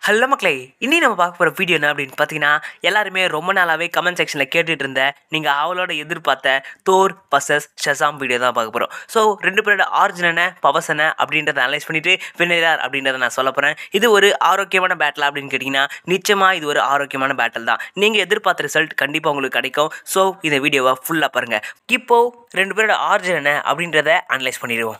hello மக்களே இன்னி நம்ம பார்க்க போகிற வீடியோ என்ன அப்படின்னு பார்த்தீங்கன்னா எல்லாருமே ரொம்ப நாளாகவே கமெண்ட் செக்ஷனில் கேட்டுட்டு இருந்த நீங்கள் அவளோட எதிர்பார்த்த தோர் பசஸ் ஷசாம் வீடியோ தான் பார்க்க போகிறோம் ஸோ ரெண்டு பேரோட ஆரிஜின் என்ன பவர்ஸ் என்ன அப்படின்றத அனலைஸ் பண்ணிட்டு வின்னர் அப்படின்றத நான் சொல்ல போகிறேன் இது ஒரு ஆரோக்கியமான பேட்டில் அப்படின்னு கேட்டிங்கன்னா நிச்சயமாக இது ஒரு ஆரோக்கியமான பேட்டில் தான் நீங்கள் எதிர்பார்த்த ரிசல்ட் கண்டிப்பாக உங்களுக்கு கிடைக்கும் ஸோ இந்த வீடியோவை ஃபுல்லாக பாருங்கள் இப்போது ரெண்டு பேரோட ஆரிஜின் என்ன அப்படின்றத அனலைஸ் பண்ணிடுவோம்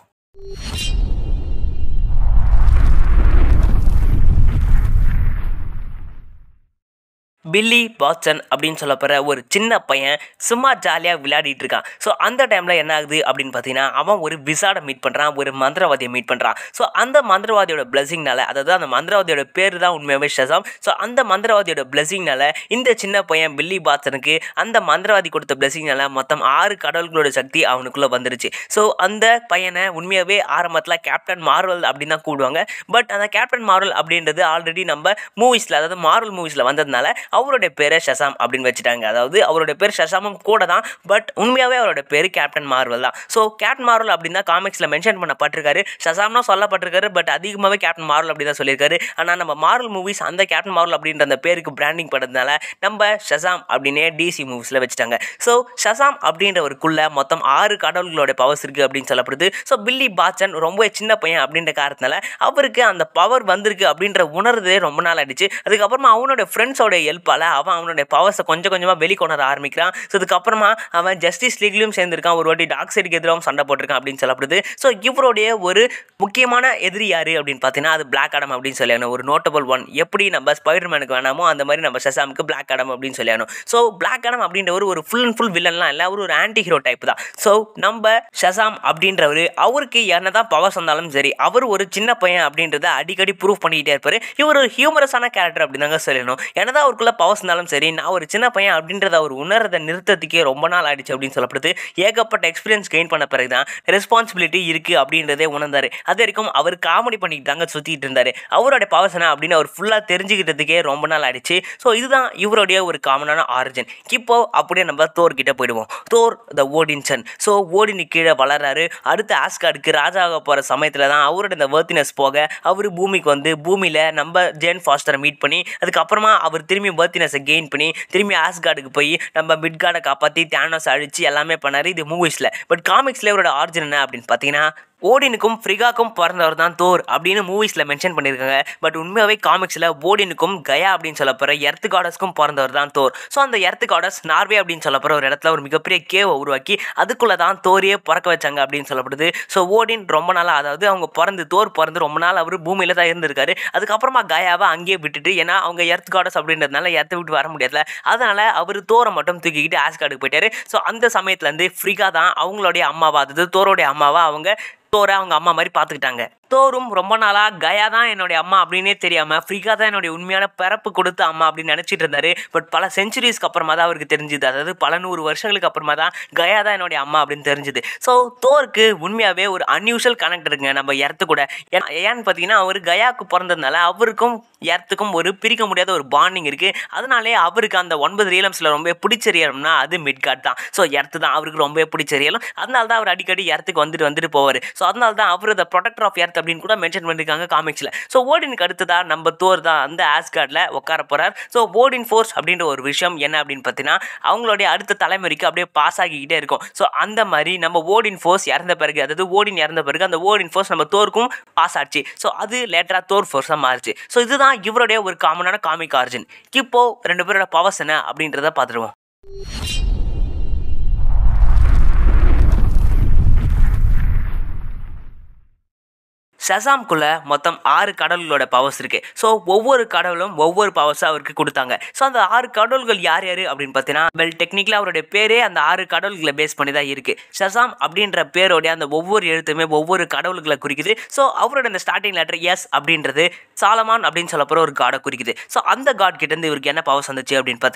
பில்லி பாஸ்டன் அப்படின்னு சொல்ல போகிற ஒரு சின்ன பையன் சும்மா ஜாலியாக விளையாடிட்டு இருக்கான் ஸோ அந்த டைமில் என்ன ஆகுது அப்படின்னு பார்த்தீங்கன்னா அவன் ஒரு விசாடை மீட் பண்ணுறான் ஒரு மந்திரவாதியை மீட் பண்ணுறான் ஸோ அந்த மந்திரவாதியோட பிளஸிங்னால அதாவது அந்த மந்திரவாதியோட பேர் தான் உண்மையாகவே ஷசாம் ஸோ அந்த மந்திரவாதியோட பிளஸிங்னால இந்த சின்ன பையன் பில்லி பாஸ்டனுக்கு அந்த மந்திரவாதி கொடுத்த பிளஸிங்னால மொத்தம் ஆறு கடவுள்களோட சக்தி அவனுக்குள்ளே வந்துருச்சு ஸோ அந்த பையனை உண்மையாகவே ஆரம்பத்தில் கேப்டன் மார்வல் அப்படின்னு தான் கூடுவாங்க பட் அந்த கேப்டன் மார்வல் அப்படின்றது ஆல்ரெடி நம்ம மூவிஸில் அதாவது மார்வல் மூவிஸில் வந்ததுனால அவருடைய பேரை ஷசாம் அப்படின்னு வச்சுட்டாங்க அதாவது அவருடைய பேர் ஷசாமும் கூட தான் பட் உண்மையாகவே அவரோட பேர் கேப்டன் மார்வல் தான் ஸோ கேப்டன் மார்வல் அப்படின்னு தான் காமிக்ஸில் மென்ஷன் பண்ணப்பட்டிருக்காரு ஷசாம்னா சொல்லப்பட்டிருக்காரு பட் அதிகமாகவே கேப்டன் மார்வல் அப்படி தான் சொல்லியிருக்காரு ஆனால் நம்ம மார்வல் மூவிஸ் அந்த கேப்டன் மார்வல் அப்படின்ற அந்த பேருக்கு பிராண்டிங் பண்ணதுனால நம்ம ஷசாம் அப்படின்னே டிசி மூவிஸில் வச்சுட்டாங்க ஸோ ஷசாம் அப்படின்றவருக்குள்ள மொத்தம் ஆறு கடவுள்களோட பவர்ஸ் இருக்குது அப்படின்னு சொல்லப்படுது ஸோ பில்லி பாச்சன் ரொம்ப சின்ன பையன் அப்படின்ற காரணத்தினால அவருக்கு அந்த பவர் வந்திருக்கு அப்படின்ற உணர்றதே ரொம்ப நாள் ஆயிடுச்சு அதுக்கப்புறமா அவனோட ஃப்ரெண்ட்ஸோட ஹெல்ப்பால் அவன் அவனுடைய பவர்ஸை கொஞ்சம் கொஞ்சமாக வெளிக்கொணர ஆரம்பிக்கிறான் ஸோ அதுக்கப்புறமா அவன் ஜஸ்டிஸ் லீக்லையும் சேர்ந்திருக்கான் ஒரு வாட்டி டாக் சைடுக்கு எதிராகவும் சண்டை போட்டிருக்கான் அப்படின்னு சொல்லப்படுது ஸோ இவருடைய ஒரு முக்கியமான எதிரி யார் அப்படின்னு பார்த்தீங்கன்னா அது பிளாக் அடம் அப்படின்னு சொல்லணும் ஒரு நோட்டபிள் ஒன் எப்படி நம்ம ஸ்பைடர்மேனுக்கு வேணாமோ அந்த மாதிரி நம்ம ஷசாமுக்கு பிளாக் அடம் அப்படின்னு சொல்லணும் ஸோ பிளாக் அடம் அப்படின்றவர் ஒரு ஃபுல் அண்ட் ஃபுல் வில்லன்லாம் இல்லை அவர் ஒரு ஆன்டி ஹீரோ டைப் தான் ஸோ நம்ம ஷசாம் அப்படின்றவர் அவருக்கு என்னதான் பவர்ஸ் வந்தாலும் சரி அவர் ஒரு சின்ன பையன் அப்படின்றத அடிக்கடி ப்ரூவ் பண்ணிக்கிட்டே இருப்பார் இவர் ஒரு ஹியூமரஸான கேரக்டர் அப்படின்னு தாங்க சொல்லணும் என்னதான் அவருக்குள்ள பவர்ஸ் இருந்தாலும் சரி நான் ஒரு சின்ன பையன் அப்படின்றத அவர் உணர்றதை நிறுத்தத்துக்கே ரொம்ப நாள் ஆயிடுச்சு அப்படின்னு சொல்லப்படுது ஏகப்பட்ட எக்ஸ்பீரியன்ஸ் கெயின் பண்ண பிறகு தான் ரெஸ்பான்சிபிலிட்டி இருக்குது அப்படின்றதே உணர்ந்தார் அது வரைக்கும் அவர் காமெடி பண்ணிட்டு தாங்க சுற்றிட்டு இருந்தார் அவரோட பவர்ஸ் என்ன அப்படின்னு அவர் ஃபுல்லாக தெரிஞ்சுக்கிட்டதுக்கே ரொம்ப நாள் ஆயிடுச்சு ஸோ இதுதான் இவருடைய ஒரு காமனான ஆரிஜின் இப்போ அப்படியே நம்ம தோர் கிட்ட போயிடுவோம் தோர் த ஓடின்சன் ஸோ ஓடினு கீழே வளர்றாரு அடுத்த ஆஸ்கார்டுக்கு ராஜாக போகிற சமயத்தில் தான் அவரோட இந்த வேர்த்தினஸ் போக அவர் பூமிக்கு வந்து பூமியில் நம்ம ஜேன் ஃபாஸ்டரை மீட் பண்ணி அதுக்கப்புறமா அவர் திரும்பி வேர்த்தினஸை கெயின் பண்ணி திரும்பி ஆஸ்கார்டுக்கு போய் நம்ம மிட்கார்டை காப்பாற்றி தேனோஸ் அழிச்சு எல்லாமே பண்ணார் இது மூவிஸில் பட் காமிக்ஸில் இவரோட ஆரிஜின் என்ன அப்படின்னு பார்த்தீங்கன்னா ஓடினுக்கும் ஃப்ரிகாக்கும் பிறந்தவர் தான் தோர் அப்படின்னு மூவிஸில் மென்ஷன் பண்ணியிருக்காங்க பட் உண்மையாகவே காமிக்ஸில் ஓடினுக்கும் கயா அப்படின்னு சொல்ல போகிற எர்த்து காடஸ்க்கும் பிறந்தவர் தான் தோர் ஸோ அந்த எர்த்து காடஸ் நார்வே அப்படின்னு சொல்ல போகிற ஒரு இடத்துல ஒரு மிகப்பெரிய கேவை உருவாக்கி அதுக்குள்ளே தான் தோரியே பிறக்க வச்சாங்க அப்படின்னு சொல்லப்படுது ஸோ ஓடின் ரொம்ப நாளாக அதாவது அவங்க பிறந்து தோர் பிறந்து ரொம்ப நாள் அவர் பூமியில் தான் இருந்திருக்காரு அதுக்கப்புறமா கயாவை அங்கேயே விட்டுட்டு ஏன்னா அவங்க எர்த் காடஸ் அப்படின்றதுனால எர்த்தை விட்டு வர முடியாதுல அதனால் அவர் தோரை மட்டும் தூக்கிக்கிட்டு ஆஸ்கார்டுக்கு போயிட்டாரு ஸோ அந்த சமயத்துலேருந்து ஃப்ரிகா தான் அவங்களுடைய அம்மாவா அதாவது தோரோடைய அம்மாவா அவங்க தோரை அவங்க அம்மா மாதிரி பார்த்துக்கிட்டாங்க தோரும் ரொம்ப நாளாக கயா தான் என்னுடைய அம்மா அப்படின்னே தெரியாமல் ஃப்ரீகா தான் என்னுடைய உண்மையான பிறப்பு கொடுத்த அம்மா அப்படின்னு நினச்சிட்டு இருந்தாரு பட் பல செஞ்சுரிஸ்க்கு அப்புறமா தான் அவருக்கு தெரிஞ்சுது அதாவது பல நூறு வருஷங்களுக்கு அப்புறமா தான் கயா தான் என்னுடைய அம்மா அப்படின்னு தெரிஞ்சுது ஸோ தோருக்கு உண்மையாகவே ஒரு அன்யூஷுவல் கனெக்ட் இருக்குங்க நம்ம எர்த்து கூட ஏன்னா ஏன்னு பார்த்தீங்கன்னா அவர் கயாவுக்கு பிறந்ததுனால அவருக்கும் எர்த்துக்கும் ஒரு பிரிக்க முடியாத ஒரு பாண்டிங் இருக்குது அதனாலே அவருக்கு அந்த ஒன்பது ரியலம்ஸில் ரொம்ப பிடிச்ச ரியலம்னா அது மிட்காட் தான் ஸோ எர்த்து தான் அவருக்கு ரொம்ப பிடிச்ச ரியலம் அதனால தான் அவர் அடிக்கடி எர்த்துக்கு வந்துட்டு வந்துட்டு போவார் ஸோ அதனால தான் அவர் த ப்ரொடக்டர் ஆஃப் எர்த் அப்படின்னு கூட மென்ஷன் பண்ணியிருக்காங்க காமிக்ஸில் ஸோ ஓடினுக்கு அடுத்ததா நம்ம தோர் தான் அந்த ஆஸ்கார்டில் உட்கார போகிறார் ஸோ ஓடின் ஃபோர்ஸ் அப்படின்ற ஒரு விஷயம் என்ன அப்படின்னு பார்த்தீங்கன்னா அவங்களுடைய அடுத்த தலைமுறைக்கு அப்படியே பாஸ் ஆகிக்கிட்டே இருக்கும் ஸோ அந்த மாதிரி நம்ம ஓடின் ஃபோர்ஸ் இறந்த பிறகு அதாவது ஓடின் இறந்த பிறகு அந்த ஓடின் ஃபோர்ஸ் நம்ம தோருக்கும் பாஸ் ஆச்சு ஸோ அது லேட்டராக தோர் ஃபோர்ஸாக மாறுச்சு ஸோ இதுதான் இவருடைய ஒரு காமனான காமிக் ஆர்ஜின் இப்போ ரெண்டு பேரோட பவர்ஸ் என்ன அப்படின்றத பார்த்துருவோம் ஷசாம்குள்ளே மொத்தம் ஆறு கடவுள்களோட பவர்ஸ் இருக்குது ஸோ ஒவ்வொரு கடவுளும் ஒவ்வொரு பவர்ஸாக அவருக்கு கொடுத்தாங்க ஸோ அந்த ஆறு கடவுள்கள் யார் யார் அப்படின்னு பார்த்தீங்கன்னா வெல் டெக்னிக்கலாக அவருடைய பேரே அந்த ஆறு கடவுள்களை பேஸ் பண்ணி தான் இருக்குது ஷசாம் அப்படின்ற பேரோடைய அந்த ஒவ்வொரு எழுத்துமே ஒவ்வொரு கடவுள்களை குறிக்குது ஸோ அவரோட அந்த ஸ்டார்டிங் லெட்டர் எஸ் அப்படின்றது சாலமான் அப்படின்னு சொல்ல போகிற ஒரு காடை குறிக்குது ஸோ அந்த காட் கிட்டேருந்து இவருக்கு என்ன பவர்ஸ் வந்துச்சு அப்படின்னு பார்த்தீங்கன்னா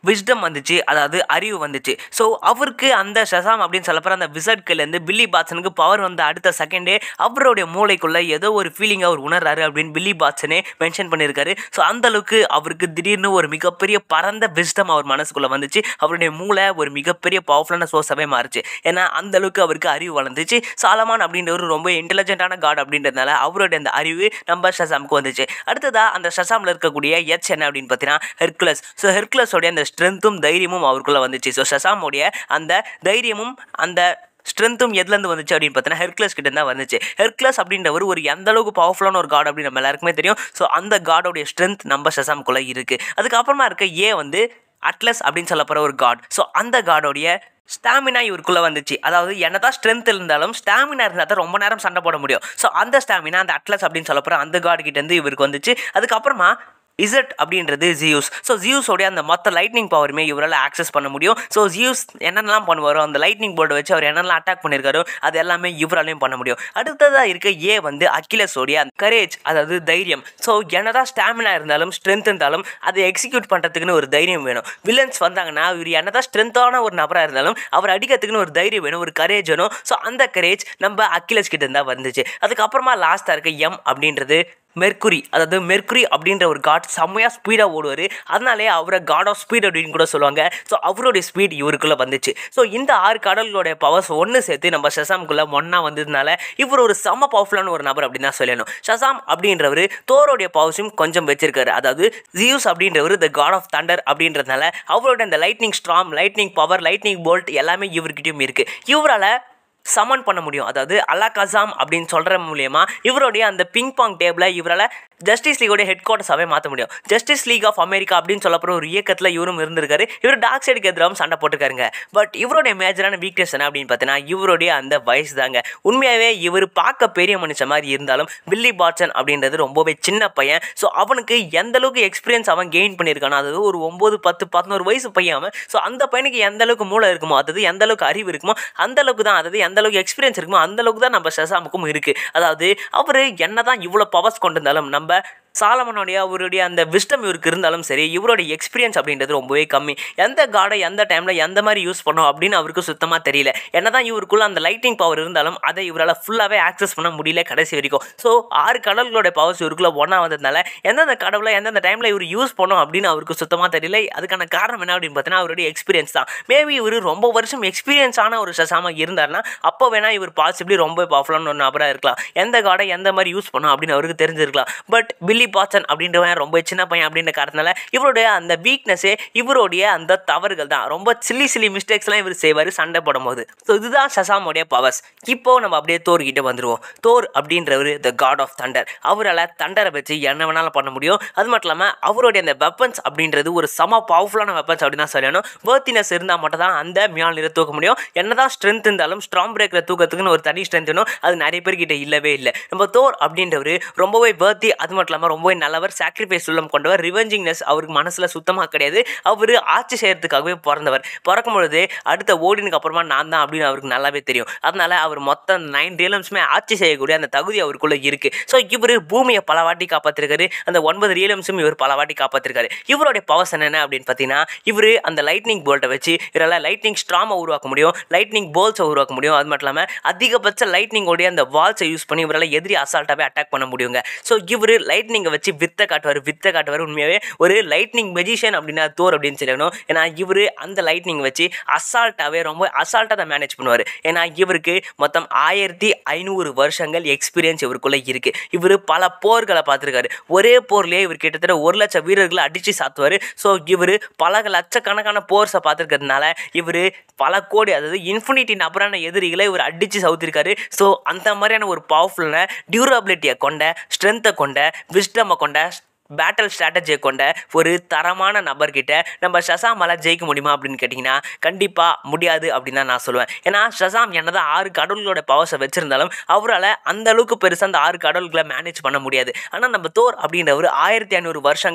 விஸ்டம் வந்துச்சு அதாவது அறிவு வந்துச்சு ஸோ அவருக்கு அந்த ஷசாம் அப்படின்னு சொல்லப்போற அந்த விசட்கிலேருந்து பில்லி பாட்சனுக்கு பவர் வந்த அடுத்த செகண்டே அவருடைய மூளைக்குள்ள ஏதோ ஒரு ஃபீலிங் அவர் உணர்றாரு அப்படின்னு பில்லி பாட்சனே மென்ஷன் பண்ணியிருக்காரு ஸோ அந்த அளவுக்கு அவருக்கு திடீர்னு ஒரு மிகப்பெரிய பரந்த விஸ்டம் அவர் மனசுக்குள்ள வந்துச்சு அவருடைய மூளை ஒரு மிகப்பெரிய பவர்ஃபுல்லான சோர்ஸாகவே மாறுச்சு ஏன்னா அந்த அளவுக்கு அவருக்கு அறிவு வளர்ந்துச்சு சாலமான் அப்படின்றவர் ரொம்ப இன்டெலிஜென்ட்டான காட் அப்படின்றதுனால அவருடைய அந்த அறிவு நம்ம ஷசாமுக்கு வந்துச்சு அடுத்ததா அந்த ஷசாமில் இருக்கக்கூடிய எச் என்ன அப்படின்னு பார்த்தீங்கன்னா ஹெர்குலஸ் ஸோ ஹெர்குலஸோடைய அந்த ஸ்ட்ரென்த்தும் தைரியமும் அவருக்குள்ள வந்துச்சு ஸோ ஷசாமுடைய அந்த தைரியமும் அந்த ஸ்ட்ரென்த்தும் எதுலேருந்து வந்துச்சு அப்படின்னு பார்த்தீங்கன்னா ஹெர்க்லஸ் கிட்ட தான் வந்துச்சு ஹெர்க்லஸ் அப்படின்றவர் ஒரு எந்த அளவுக்கு பவர்ஃபுல்லான ஒரு காட் அப்படின்னு நம்ம எல்லாருக்குமே தெரியும் ஸோ அந்த காடோடைய ஸ்ட்ரென்த் நம்ம ஷசாமுக்குள்ளே இருக்குது அதுக்கப்புறமா இருக்க ஏ வந்து அட்லஸ் அப்படின்னு சொல்லப்படுற ஒரு காட் ஸோ அந்த காடோடைய ஸ்டாமினா இவருக்குள்ளே வந்துச்சு அதாவது என்னதான் ஸ்ட்ரென்த் இருந்தாலும் ஸ்டாமினா இருந்தால் தான் ரொம்ப நேரம் சண்டை போட முடியும் ஸோ அந்த ஸ்டாமினா அந்த அட்லஸ் அப்படின்னு சொல்லப்படுற அந்த காட் கிட்டேருந்து இவருக்கு வந்துச்சு அதுக்கப்புறமா இசட் அப்படின்றது ஜியூஸ் ஸோ ஜியூஸோடைய அந்த மொத்த லைட்னிங் பவருமே இவரால் ஆக்சஸ் பண்ண முடியும் ஸோ ஜியூஸ் என்னென்னலாம் பண்ணுவாரோ அந்த லைட்னிங் போர்டை வச்சு அவர் என்னென்னலாம் அட்டாக் பண்ணியிருக்காரோ அது எல்லாமே இவராலையும் பண்ண முடியும் அடுத்ததாக இருக்க ஏ வந்து அக்கிலஸோடைய அந்த கரேஜ் அதாவது தைரியம் ஸோ என்னதான் ஸ்டாமினா இருந்தாலும் ஸ்ட்ரென்த் இருந்தாலும் அதை எக்ஸிக்யூட் பண்ணுறதுக்குன்னு ஒரு தைரியம் வேணும் வில்லன்ஸ் வந்தாங்கன்னா இவர் என்னதான் ஸ்ட்ரென்த்தான ஒரு நபராக இருந்தாலும் அவர் அடிக்கிறதுக்குன்னு ஒரு தைரியம் வேணும் ஒரு கரேஜ் வேணும் ஸோ அந்த கரேஜ் நம்ம அக்கிலஸ் கிட்ட இருந்தால் வந்துச்சு அதுக்கப்புறமா லாஸ்ட்டாக இருக்க எம் அப்படின்றது மெர்க்குரி அதாவது மெர்க்குரி அப்படின்ற ஒரு காட் செம்மையாக ஸ்பீடாக ஓடுவார் அதனாலே அவரை காட் ஆஃப் ஸ்பீட் அப்படின்னு கூட சொல்லுவாங்க ஸோ அவருடைய ஸ்பீட் இவருக்குள்ளே வந்துச்சு ஸோ இந்த ஆறு கடல்களுடைய பவர்ஸ் ஒன்று சேர்த்து நம்ம ஷசாமுக்குள்ளே ஒன்றா வந்ததுனால இவர் ஒரு செம்ம பவர்ஃபுல்லான ஒரு நபர் அப்படின்னு தான் சொல்லணும் ஷசாம் அப்படின்றவர் தோரோடைய பவர்ஸும் கொஞ்சம் வச்சிருக்காரு அதாவது ஜியூஸ் அப்படின்றவர் த காட் ஆஃப் தண்டர் அப்படின்றதுனால அவரோட அந்த lightning storm lightning power lightning bolt எல்லாமே இவர்கிட்டயும் இருக்குது இவரால் சமன் பண்ண முடியும் அதாவது அல்லா கசாம் அப்படின்னு சொல்கிற மூலியமா இவருடைய அந்த பிங் பாங் டேபிளை இவரால் ஜஸ்டிஸ் லீகோடைய ஹெட் குவார்ட்டர்ஸாகவே மாற்ற முடியும் ஜஸ்டிஸ் லீக் ஆஃப் அமெரிக்கா அப்படின்னு சொல்லப்படுற ஒரு இயக்கத்தில் இவரும் இருந்திருக்காரு இவர் டார்க் சைடுக்கு எதிராகவும் சண்டை போட்டுருக்காருங்க பட் இவருடைய மேஜரான வீக்னஸ் என்ன அப்படின்னு பார்த்தீங்கன்னா இவருடைய அந்த வயசு தாங்க உண்மையாகவே இவர் பார்க்க பெரிய மனுஷன் மாதிரி இருந்தாலும் பில்லி பாட்சன் அப்படின்றது ரொம்பவே சின்ன பையன் ஸோ அவனுக்கு எந்த அளவுக்கு எக்ஸ்பீரியன்ஸ் அவன் கெயின் பண்ணியிருக்கானோ அதாவது ஒரு ஒம்பது பத்து பதினோரு வயசு பையன் அவன் ஸோ அந்த பையனுக்கு எந்த அளவுக்கு மூளை இருக்குமோ அதாவது எந்த அளவுக்கு அறிவு இருக்குமோ அந்த அளவுக்கு தான் அதாவது எந்த அளவுக்கு எக்ஸ்பீரியன்ஸ் இருக்குமோ அந்த அளவுக்கு தான் நம்ம ஷசாமுக்கும் இருக்குது அதாவது அவர் என்ன தான் இவ்வளோ பவர்ஸ் கொண்டு இருந்தாலும் நம்ம சாலமனுடைய அவருடைய அந்த விஸ்டம் இவருக்கு இருந்தாலும் சரி இவருடைய எக்ஸ்பீரியன்ஸ் அப்படின்றது ரொம்பவே கம்மி எந்த காடை எந்த டைமில் எந்த மாதிரி யூஸ் பண்ணோம் அப்படின்னு அவருக்கு சுத்தமாக தெரியல என்னதான் இவருக்குள்ள அந்த லைட்டிங் பவர் இருந்தாலும் அதை இவரால் ஃபுல்லாகவே ஆக்சஸ் பண்ண முடியல கடைசி வரைக்கும் ஸோ ஆறு கடல்களோட பவர்ஸ் இவருக்குள்ள ஒன்றா வந்ததுனால எந்தெந்த கடவுளை எந்தெந்த டைமில் இவர் யூஸ் பண்ணோம் அப்படின்னு அவருக்கு சுத்தமாக தெரியல அதுக்கான காரணம் என்ன அப்படின்னு பார்த்தீங்கன்னா அவருடைய எக்ஸ்பீரியன்ஸ் தான் மேபி இவர் ரொம்ப வருஷம் எக்ஸ்பீரியன்ஸ் ஆன ஒரு சசாமா இருந்தாருன்னா அப்போ வேணா இவர் பாசிபிளி ரொம்ப பவர்ஃபுல்லான ஒரு நபராக இருக்கலாம் எந்த காடை எந்த மாதிரி யூஸ் பண்ணோம் அப்படின்னு அவருக்கு தெரிஞ்சிருக்கலாம் பட் பில்லி பாச்சன் அப்படின்றவன் ரொம்ப சின்ன பையன் அப்படின்ற காரணத்தினால இவருடைய அந்த வீக்னஸே இவருடைய அந்த தவறுகள் தான் ரொம்ப சில்லி சில்லி மிஸ்டேக்ஸ்லாம் இவர் செய்வார் சண்டை போடும்போது ஸோ இதுதான் சசாமோடைய பவர்ஸ் இப்போ நம்ம அப்படியே தோர் கிட்ட வந்துருவோம் தோர் அப்படின்றவர் த காட் ஆஃப் தண்டர் அவரால் தண்டரை வச்சு என்ன வேணாலும் பண்ண முடியும் அது மட்டும் இல்லாமல் அவருடைய அந்த வெப்பன்ஸ் அப்படின்றது ஒரு சம பவர்ஃபுல்லான வெப்பன்ஸ் அப்படின்னு தான் சொல்லணும் வேர்த்தினஸ் இருந்தால் மட்டும் தான் அந்த மியால் நிற தூக்க முடியும் என்னதான் ஸ்ட்ரென்த் இருந்தாலும் ஸ்ட்ராங் பிரேக்கரை தூக்கத்துக்குன்னு ஒரு தனி ஸ்ட்ரென்த் வேணும் அது நிறைய பேர்கிட்ட இல்லவே இல்லை நம்ம தோர் அப்படின்றவர் ரொம்பவே வேர்த்தி அது மட்டும் இல்லாமல் ரொம்பவே நல்லவர் சாக்ரிஃபைஸ் உள்ளம் கொண்டவர் ரிவெஞ்சிங்னஸ் அவருக்கு மனசில் சுத்தமாக கிடையாது அவர் ஆட்சி செய்யறதுக்காகவே பிறந்தவர் பிறக்கும் பொழுது அடுத்த ஓடினுக்கு அப்புறமா நான் தான் அப்படின்னு அவருக்கு நல்லாவே தெரியும் அதனால அவர் மொத்தம் நைன் ரியலம்ஸுமே ஆட்சி செய்யக்கூடிய அந்த தகுதி அவருக்குள்ள இருக்கு ஸோ இவர் பூமியை பல வாட்டி காப்பாற்றிருக்காரு அந்த ஒன்பது ரியலம்ஸும் இவர் பல வாட்டி காப்பாற்றிருக்காரு இவருடைய பவர்ஸ் என்னென்ன அப்படின்னு பார்த்தீங்கன்னா இவர் அந்த லைட்னிங் போல்ட்டை வச்சு இவரால் லைட்னிங் ஸ்ட்ராமை உருவாக்க முடியும் லைட்னிங் போல்ஸை உருவாக்க முடியும் அது மட்டும் இல்லாமல் அதிகபட்ச லைட்னிங்கோடைய அந்த வால்ஸை யூஸ் பண்ணி இவரால் எதிரி அசால்ட்டாகவே அட்டாக் பண்ண முடியுங்க ஸோ இவர் லைட்னிங்கை வச்சு வித்தை காட்டுவார் வித்தை காட்டுவார் உண்மையாகவே ஒரு லைட்னிங் மெஜிஷியன் அப்படின்னா தோர் அப்படின்னு சொல்லணும் ஏன்னா இவர் அந்த லைட்னிங் வச்சு அசால்ட்டாகவே ரொம்ப அசால்ட்டாக தான் மேனேஜ் பண்ணுவார் ஏன்னா இவருக்கு மொத்தம் ஆயிரத்தி ஐநூறு வருஷங்கள் எக்ஸ்பீரியன்ஸ் இவருக்குள்ளே இருக்குது இவர் பல போர்களை பார்த்துருக்காரு ஒரே போர்லேயே இவர் கிட்டத்தட்ட ஒரு லட்சம் வீரர்களை அடித்து சாத்துவார் ஸோ இவர் பல லட்சக்கணக்கான போர்ஸை பார்த்துருக்கிறதுனால இவர் பல கோடி அதாவது இன்ஃபினிட்டி நபரான எதிரிகளை இவர் அடித்து சவுத்திருக்காரு ஸோ அந்த மாதிரியான ஒரு பவர்ஃபுல்லான டியூரபிலிட்டியை கொண்ட ஸ்ட்ரென்த்தை கொண்ட விஸ்டமை கொண்ட பேட்டில் ஸ்ட்ராட்டஜியை கொண்ட ஒரு தரமான நபர்கிட்ட நம்ம ஷசாமால ஜெயிக்க முடியுமா அப்படின்னு கேட்டிங்கன்னா கண்டிப்பாக முடியாது அப்படின்னு தான் நான் சொல்லுவேன் ஏன்னா ஷசாம் என்னதான் ஆறு கடவுள்களோட பவர்ஸை வச்சுருந்தாலும் அவரால் அந்த அளவுக்கு பெருசாக அந்த ஆறு கடவுள்களை மேனேஜ் பண்ண முடியாது ஆனால் நம்ம தோர் அப்படின்றவர் ஆயிரத்தி ஐநூறு வருஷங்கள்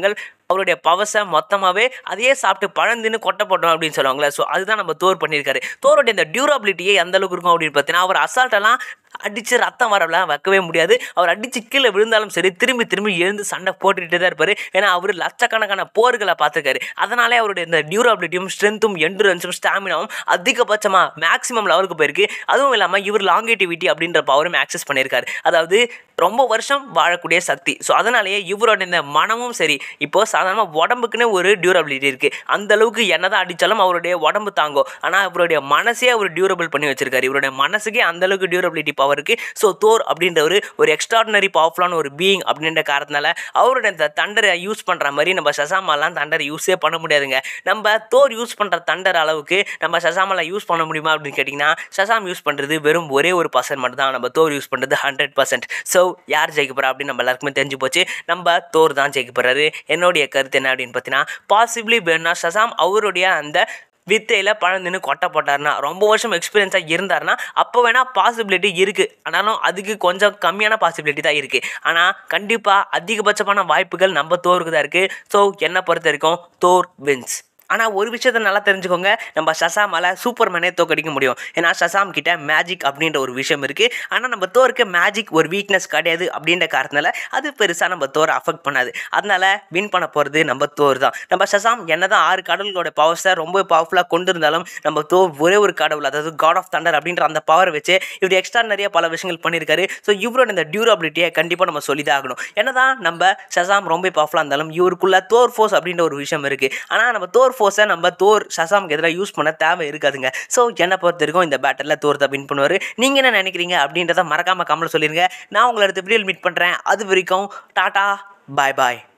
அவருடைய பவர்ஸை மொத்தமாகவே அதையே சாப்பிட்டு பழந்துன்னு கொட்டை போட்டோம் அப்படின்னு சொல்லுவாங்களே ஸோ அதுதான் நம்ம தோர் பண்ணியிருக்காரு தோருடைய இந்த டியூரபிலிட்டியே எந்த அளவுக்கு இருக்கும் அப்படின்னு பார்த்தீங்கன்னா அவர் அசால்ட்டெல்லாம் அடித்து ரத்தம் வரலாம் வைக்கவே முடியாது அவர் அடித்து கீழே விழுந்தாலும் சரி திரும்பி திரும்பி எழுந்து சண்டை போட்டுக்கிட்டே தான் இருப்பார் ஏன்னா அவர் லட்சக்கணக்கான போர்களை பார்த்துருக்காரு அதனாலே அவருடைய இந்த டியூரபிலிட்டியும் ஸ்ட்ரென்த்தும் எண்டுரன்ஸும் ஸ்டாமினாவும் அதிகபட்சமாக மேக்ஸிமம் லெவலுக்கு போயிருக்கு அதுவும் இல்லாமல் இவர் லாங்கேட்டிவிட்டி அப்படின்ற பவரும் ஆக்சஸ் பண்ணியிருக்காரு அதாவது ரொம்ப வருஷம் வாழக்கூடிய சக்தி ஸோ அதனாலேயே இவரோட இந்த மனமும் சரி இப்போ சாதாரணமாக உடம்புக்குன்னே ஒரு டியூரபிலிட்டி இருக்குது அந்த அளவுக்கு என்னதான் அடித்தாலும் அவருடைய உடம்பு தாங்கும் ஆனால் அவருடைய மனசே அவர் டியூரபிள் பண்ணி வச்சிருக்காரு இவருடைய மனசுக்கே அந்த அளவுக்கு டியூரபிலிட்டி பவர் இருக்குது ஸோ தோர் அப்படின்றவர் ஒரு எக்ஸ்ட்ராடினரி பவர்ஃபுல்லான ஒரு பீயிங் அப்படின்ற காரணத்தினால அவருடைய இந்த தண்டரை யூஸ் பண்ணுற மாதிரி நம்ம சசாமாலாம் தண்டரை யூஸே பண்ண முடியாதுங்க நம்ம தோர் யூஸ் பண்ணுற தண்டர் அளவுக்கு நம்ம சசாமால யூஸ் பண்ண முடியுமா அப்படின்னு கேட்டிங்கன்னா சசாம் யூஸ் பண்ணுறது வெறும் ஒரே ஒரு பர்சன்ட் மட்டும் தான் நம்ம தோர் யூஸ் பண்ணுறது ஹண்ட்ரட் பர்சன்ட் ஸோ யார் ஜெயிக்க போகிறா அப்படின்னு நம்ம எல்லாருக்குமே தெரிஞ்சு போச்சு நம்ம தோர் தான் ஜெயிக்க போகிறாரு என்னுடைய கருத்து என்ன அப்படின்னு பார்த்தீங்கன்னா பாசிபிளி வேணும்னா சசாம் அவருடைய அந்த வித்தையில் பழந்துன்னு கொட்டை போட்டாருன்னா ரொம்ப வருஷம் எக்ஸ்பீரியன்ஸாக இருந்தாருன்னா அப்போ வேணால் பாசிபிலிட்டி இருக்குது ஆனாலும் அதுக்கு கொஞ்சம் கம்மியான பாசிபிலிட்டி தான் இருக்குது ஆனால் கண்டிப்பாக அதிகபட்சமான வாய்ப்புகள் நம்ம தோருக்கு தான் இருக்குது ஸோ என்னை பொறுத்த வரைக்கும் தோர் வின்ஸ் ஆனால் ஒரு விஷயத்த நல்லா தெரிஞ்சுக்கோங்க நம்ம சசாமால சூப்பர்மேனே தோக்கடிக்க முடியும் ஏன்னா சசாம் கிட்ட மேஜிக் அப்படின்ற ஒரு விஷயம் இருக்குது ஆனால் நம்ம தோருக்கு மேஜிக் ஒரு வீக்னஸ் கிடையாது அப்படின்ற காரணத்தினால அது பெருசாக நம்ம தோரை அஃபெக்ட் பண்ணாது அதனால வின் பண்ண போகிறது நம்ம தோர் தான் நம்ம சசாம் என்னதான் ஆறு கடவுளோட பவர்ஸை ரொம்ப பவர்ஃபுல்லாக கொண்டு இருந்தாலும் நம்ம தோர் ஒரே ஒரு கடவுள் அதாவது காட் ஆஃப் தண்டர் அப்படின்ற அந்த பவரை வச்சு இவர் எக்ஸ்ட்ரா நிறைய பல விஷயங்கள் பண்ணியிருக்காரு ஸோ இவரோட இந்த டியூரபிலிட்டியை கண்டிப்பாக நம்ம சொல்லி தான் ஆகணும் என்னதான் நம்ம சசாம் ரொம்ப பவர்ஃபுல்லாக இருந்தாலும் இவருக்குள்ள தோர் ஃபோர்ஸ் அப்படின்ற ஒரு விஷயம் இருக்குது ஆனால் நம்ம தோர் ஃபோர்ஸை நம்ம தோர் சசாமுக்கு எதிராக யூஸ் பண்ண தேவை இருக்காதுங்க ஸோ என்னை பொறுத்த வரைக்கும் இந்த பேட்டரில் தோர் தான் வின் பண்ணுவார் நீங்கள் என்ன நினைக்கிறீங்க அப்படின்றத மறக்காமல் கமெண்ட் சொல்லிடுங்க நான் உங்களை அடுத்த வீடியோவில் மீட் பண்ணுறேன் அது வரைக்கும் டாட்டா பாய் பாய்